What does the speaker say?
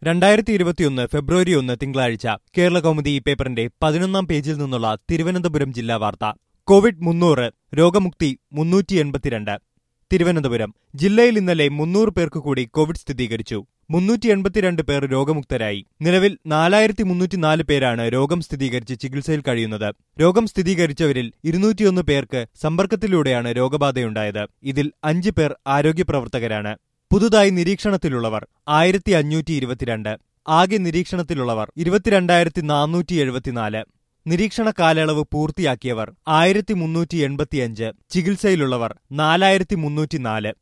രണ്ടായിരത്തി ഇരുപത്തിയൊന്ന് ഫെബ്രുവരി ഒന്ന് തിങ്കളാഴ്ച കേരള കൗമുദി ഈ പേപ്പറിന്റെ പതിനൊന്നാം പേജിൽ നിന്നുള്ള തിരുവനന്തപുരം ജില്ലാ വാർത്ത കോവിഡ് മുന്നൂറ് രോഗമുക്തി മുന്നൂറ്റി എൺപത്തിരണ്ട് തിരുവനന്തപുരം ജില്ലയിൽ ഇന്നലെ മുന്നൂറ് പേർക്ക് കൂടി കോവിഡ് സ്ഥിരീകരിച്ചു മുന്നൂറ്റി എൺപത്തിരണ്ട് പേർ രോഗമുക്തരായി നിലവിൽ നാലായിരത്തി മുന്നൂറ്റിനാല് പേരാണ് രോഗം സ്ഥിരീകരിച്ച് ചികിത്സയിൽ കഴിയുന്നത് രോഗം സ്ഥിരീകരിച്ചവരിൽ ഇരുന്നൂറ്റിയൊന്ന് പേർക്ക് സമ്പർക്കത്തിലൂടെയാണ് രോഗബാധയുണ്ടായത് ഇതിൽ അഞ്ച് പേർ ആരോഗ്യപ്രവർത്തകരാണ് പുതുതായി നിരീക്ഷണത്തിലുള്ളവർ ആയിരത്തി അഞ്ഞൂറ്റി ഇരുപത്തിരണ്ട് ആകെ നിരീക്ഷണത്തിലുള്ളവർ ഇരുപത്തിരണ്ടായിരത്തി നാനൂറ്റി എഴുപത്തിനാല് നിരീക്ഷണ കാലയളവ് പൂർത്തിയാക്കിയവർ ആയിരത്തി മുന്നൂറ്റി എൺപത്തിയഞ്ച് ചികിത്സയിലുള്ളവർ നാലായിരത്തി മുന്നൂറ്റിനാല്